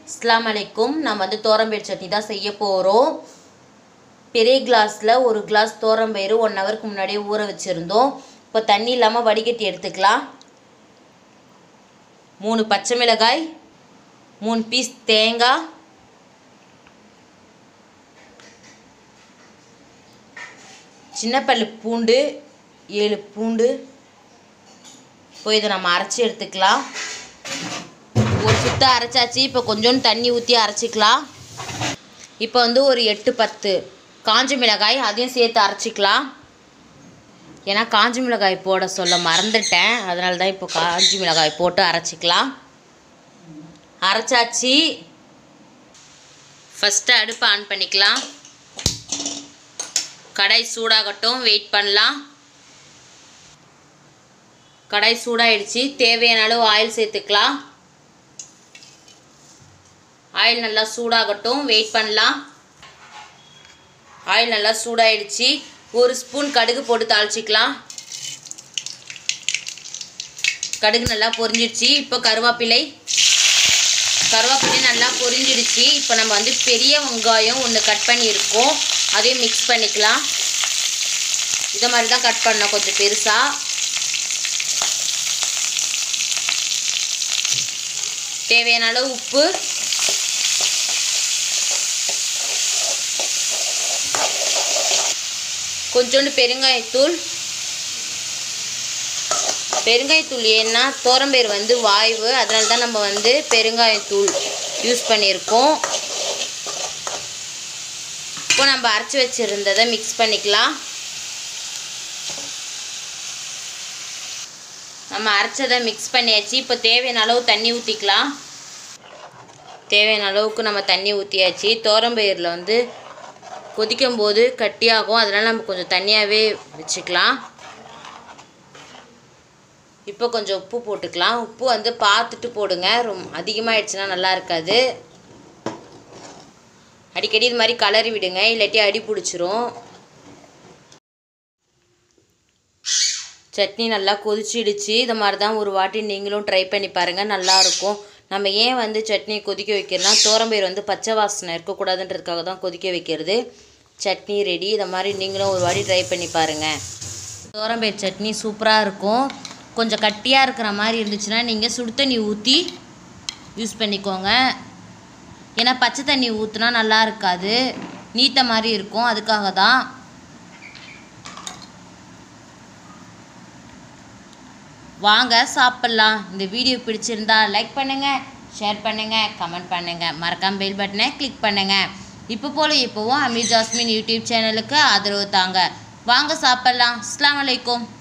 அஸ்ஸலாமு அலைக்கும் நம்ம வந்து தோரம்பயிறு சட்னி தான் செய்ய போகிறோம் பெரிய கிளாஸில் ஒரு கிளாஸ் தோரம்பயிறு ஒன் ஹவருக்கு முன்னாடியே ஊற வச்சுருந்தோம் இப்போ தண்ணி இல்லாமல் வடிகட்டி எடுத்துக்கலாம் மூணு பச்சை மிளகாய் மூணு பீஸ் தேங்காய் சின்ன பல்லு பூண்டு ஏழு பூண்டு இப்போ இதை நம்ம அரைச்சி எடுத்துக்கலாம் ஒரு சுத்த அரைச்சாச்சு இப்போ கொஞ்சோண்டு தண்ணி ஊற்றி அரைச்சிக்கலாம் இப்போ வந்து ஒரு எட்டு பத்து காஞ்ச மிளகாய் அதையும் சேர்த்து அரைச்சிக்கலாம் ஏன்னா காஞ்ச மிளகாய் போட சொல்ல மறந்துட்டேன் அதனால தான் இப்போ காஞ்சி மிளகாய் போட்டு அரைச்சிக்கலாம் அரைச்சாச்சு ஃபஸ்ட்டு அடுப்பை ஆன் பண்ணிக்கலாம் கடாய் சூடாகட்டும் வெயிட் பண்ணலாம் கடாய் சூடாயிடுச்சு தேவையான அளவு ஆயில் சேர்த்துக்கலாம் ஆயில் நல்லா சூடாகட்டும் வெயிட் பண்ணலாம் ஆயில் நல்லா சூடாயிடுச்சு ஒரு ஸ்பூன் கடுகு போட்டு தாளிச்சிக்கலாம் கடுகு நல்லா பொரிஞ்சிடுச்சு இப்போ கருவேப்பிலை கருவேப்பிலை நல்லா பொரிஞ்சிடுச்சு இப்போ நம்ம வந்து பெரிய வெங்காயம் ஒன்று கட் பண்ணியிருக்கோம் அதையும் மிக்ஸ் பண்ணிக்கலாம் இதை மாதிரி தான் கட் பண்ணோம் கொஞ்சம் பெருசாக தேவையான அளவு உப்பு கொஞ்சோண்டு பெருங்காயத்தூள் பெருங்காயத்தூள் ஏன்னா தோரம்பேர் வந்து வாய்வு அதனால தான் நம்ம வந்து பெருங்காயத்தூள் யூஸ் பண்ணியிருக்கோம் இப்போ நம்ம அரைச்சி வச்சுருந்ததை மிக்ஸ் பண்ணிக்கலாம் நம்ம அரைச்சதை மிக்ஸ் பண்ணியாச்சு இப்போ தேவையான அளவு தண்ணி ஊற்றிக்கலாம் தேவையான அளவுக்கு நம்ம தண்ணி ஊற்றியாச்சு தோரம்பயிரில் வந்து கொதிக்கும் போது கட்டியாகும் அதனால் நம்ம கொஞ்சம் தண்ணியாகவே வச்சுக்கலாம் இப்போ கொஞ்சம் உப்பு போட்டுக்கலாம் உப்பு வந்து பார்த்துட்டு போடுங்க ரொம்ப அதிகமாகிடுச்சுன்னா நல்லா இருக்காது அடிக்கடி இது மாதிரி கலரி விடுங்க இல்லாட்டி அடி பிடிச்சிரும் சட்னி நல்லா கொதிச்சிடுச்சு இது மாதிரி தான் ஒரு வாட்டி நீங்களும் ட்ரை பண்ணி பாருங்கள் நல்லாயிருக்கும் நம்ம ஏன் வந்து சட்னி கொதிக்க வைக்கிறோம்னா தோரம்பயிர் வந்து பச்சை வாசனை இருக்கக்கூடாதுன்றதுக்காக தான் கொதிக்க வைக்கிறது சட்னி ரெடி இதை மாதிரி நீங்களும் ஒரு வாட்டி ட்ரை பண்ணி பாருங்கள் தோரம்பயிர் சட்னி சூப்பராக இருக்கும் கொஞ்சம் கட்டியாக இருக்கிற மாதிரி இருந்துச்சுன்னா நீங்கள் சுடு தண்ணி ஊற்றி யூஸ் பண்ணிக்கோங்க ஏன்னா பச்சை தண்ணி ஊற்றினா நல்லா இருக்காது நீத்த மாதிரி இருக்கும் அதுக்காக தான் வாங்க சாப்பிட்லாம் இந்த வீடியோ பிடிச்சிருந்தா லைக் பண்ணுங்கள் ஷேர் பண்ணுங்கள் கமெண்ட் பண்ணுங்கள் மறக்காம பெல் பட்டனை கிளிக் பண்ணுங்கள் இப்போ போல் இப்போவும் அமீர் ஜாஸ்மின் யூடியூப் சேனலுக்கு ஆதரவு தாங்க வாங்க சாப்பிட்லாம் அஸ்லாம் வலைக்கும்